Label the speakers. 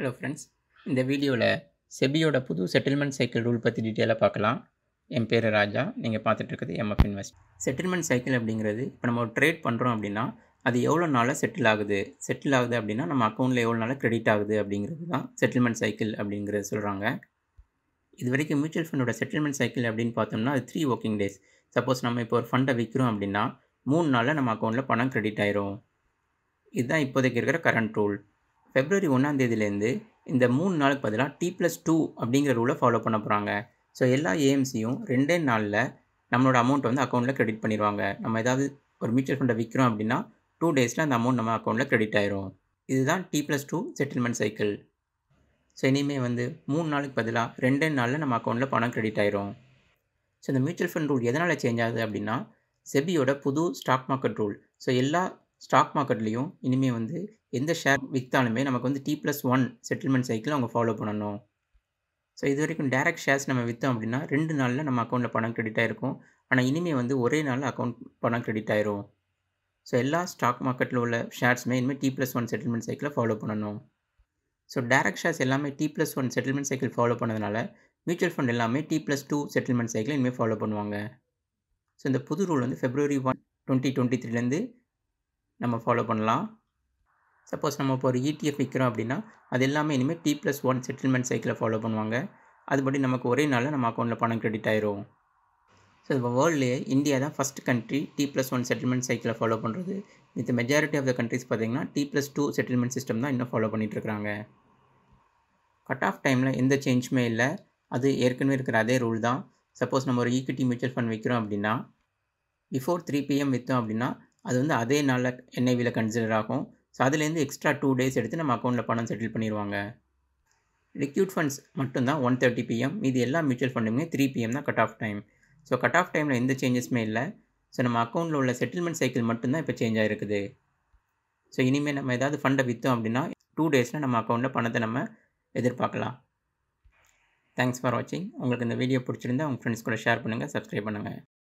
Speaker 1: hello friends இந்த வீடியோவில் செபியோட புது செட்டில்மெண்ட் சைக்கிள் ரூல் பற்றி டீட்டெயிலாக பார்க்கலாம் என் பேர் ராஜா நீங்கள் பார்த்துட்டு இருக்கிறது எம்எஃப் இன்வெஸ்ட் செட்டில்மெண்ட் சைக்கிள் அப்படிங்கிறது இப்போ நம்ம ஒரு ட்ரேட் பண்ணுறோம் அப்படின்னா அது எவ்வளோ நாளாக செட்டில் ஆகுது செட்டில் ஆகுது அப்படின்னா நம்ம அக்கௌண்ட்டில் எவ்வளோ நாளாக கிரெடிட் ஆகுது அப்படிங்கிறது தான் செட்டில்மெண்ட் சைக்கிள் அப்படிங்கிறது சொல்கிறாங்க இது வரைக்கும் மியூச்சுவல் ஃபண்டோட செட்டில்மெண்ட் சைக்கிள் அப்படின்னு பார்த்தோம்னா அது த்ரீ ஒர்க்கிங் டேஸ் சப்போஸ் நம்ம இப்போ ஒரு ஃபண்டை விற்கிறோம் அப்படின்னா மூணு நாளில் நம்ம அக்கௌண்ட்டில் பணம் கிரெடிட் ஆயிரும் இதுதான் இப்போதைக்கு இருக்கிற கரண்ட் ரூல் ஃபெப்ரவரி ஒன்றாம் தேதியிலேருந்து இந்த மூணு நாளுக்கு பதிலாக டி ப்ளஸ் டூ அப்படிங்கிற ரூலை ஃபாலோ பண்ண போகிறாங்க ஸோ எல்லா ஏஎம்சியும் ரெண்டே நாளில் நம்மளோட அமௌண்ட் வந்து அக்கௌண்ட்டில் கிரெடிட் பண்ணிடுவாங்க நம்ம ஏதாவது ஒரு மியூச்சுவல் ஃபண்டை விற்கிறோம் அப்படின்னா டூ டேஸில் அந்த அமௌண்ட் நம்ம அக்கௌண்ட்டில் கிரெடிட் ஆயிரும் இதுதான் T plus two settlement cycle so இனிமேல் வந்து மூணு நாளுக்கு பதிலாக ரெண்டே நாளில் நம்ம அக்கௌண்ட்டில் பணம் கிரெடிட் ஆயிரும் ஸோ இந்த மியூச்சுவல் ஃபண்ட் ரூல் எதனால் சேஞ்ச் ஆகுது அப்படின்னா செபியோட புது ஸ்டாக் மார்க்கெட் ரூல் ஸோ எல்லா ஸ்டாக் மார்க்கெட்லேயும் இனிமேல் வந்து எந்த ஷேர் விற்றாலுமே நமக்கு வந்து T plus one settlement cycle அவங்க ஃபாலோ பண்ணணும் ஸோ இது வரைக்கும் டேரக்ட் ஷேர்ஸ் நம்ம விற்றோம் அப்படின்னா ரெண்டு நாளில் நம்ம அக்கௌண்ட்டில் பணம் கிரெடிட் ஆகிருக்கும் ஆனால் இனிமேல் வந்து ஒரே நாளில் அக்கௌண்ட் பணம் கிரெடிட் ஆயிரும் ஸோ எல்லா ஸ்டாக் மார்க்கெட்டில் உள்ள ஷேர்ஸுமே இனிமேல் டி ப்ளஸ் ஒன் செட்டில்மெண்ட் சைக்கிளை ஃபாலோ பண்ணணும் ஸோ டேரக்ட் ஷேர்ஸ் எல்லாமே T plus one settlement cycle follow பண்ணதுனால மியூச்சுவல் ஃபண்ட் எல்லாமே T plus two settlement cycle இனிமேல் ஃபாலோ பண்ணுவாங்க ஸோ இந்த புது ரூல் வந்து ஃபெப்ரவரி ஒன் டுவெண்ட்டி டுவெண்ட்டி த்ரீலேருந்து நம்ம ஃபாலோ பண்ணலாம் சப்போஸ் நம்ம இப்போ ஒரு இடிஎஃப் விற்கிறோம் அப்படின்னா அது எல்லாமே இனிமேல் டி ப்ளஸ் ஒன் செட்டில்மெண்ட் சைக்கிளை ஃபாலோ பண்ணுவாங்க அதுபடி நமக்கு ஒரே நாளில் நம்ம அக்கௌண்ட்டில் பணம் கிரெடிட் ஆயிரும் ஸோ இப்போ வேர்ல்ட்லேயே இந்தியா தான் first country T plus one settlement சைக்கிளை ஃபாலோ பண்ணுறது with majority of the countries பார்த்திங்கன்னா T plus two settlement system தான் இன்னும் ஃபாலோ பண்ணிகிட்ருக்காங்க கட் ஆஃப் டைமில் எந்த சேஞ்சுமே இல்லை அது ஏற்கனவே இருக்கிற அதே ரூல் தான் சப்போஸ் நம்ம ஒரு ஈக்விட்டி மியூச்சுவல் ஃபண்ட் விற்கிறோம் அப்படின்னா பிஃபோர் த்ரீ பிஎம் விற்றோம் அப்படின்னா அது வந்து அதே நாளில் என்ஐவியில் கன்சிடர் ஆகும் ஸோ அதுலேருந்து எக்ஸ்ட்ரா டூ டேஸ் எடுத்து நம்ம அக்கௌண்ட்டில் பணம் செட்டில் பண்ணிடுவாங்க லிக்யூட் ஃபண்ட்ஸ் மட்டும்தான் ஒன் தேர்ட்டி பிஎம் இது எல்லா மியூச்சுவல் ஃபண்டுமே த்ரீ பிஎம் தான் cut off time so cut off டைமில் எந்த சேஞ்சஸுமே இல்லை ஸோ நம்ம அக்கௌண்ட்டில் உள்ள செட்டில்மெண்ட் சைக்கிள் மட்டும்தான் இப்போ சேஞ்ச் ஆகிருக்குது ஸோ இனிமேல் நம்ம ஏதாவது ஃபண்டை விற்றோம் அப்படின்னா டூ டேஸில் நம்ம அக்கௌண்ட்டில் பணத்தை நம்ம எதிர்பார்க்கலாம் தேங்க்ஸ் ஃபார் வாட்சிங் உங்களுக்கு இந்த வீடியோ பிடிச்சிருந்தா உங்கள் ஃப்ரெண்ட்ஸ் கூட ஷேர் பண்ணுங்கள் சப்ஸ்கிரைப் பண்ணுங்கள்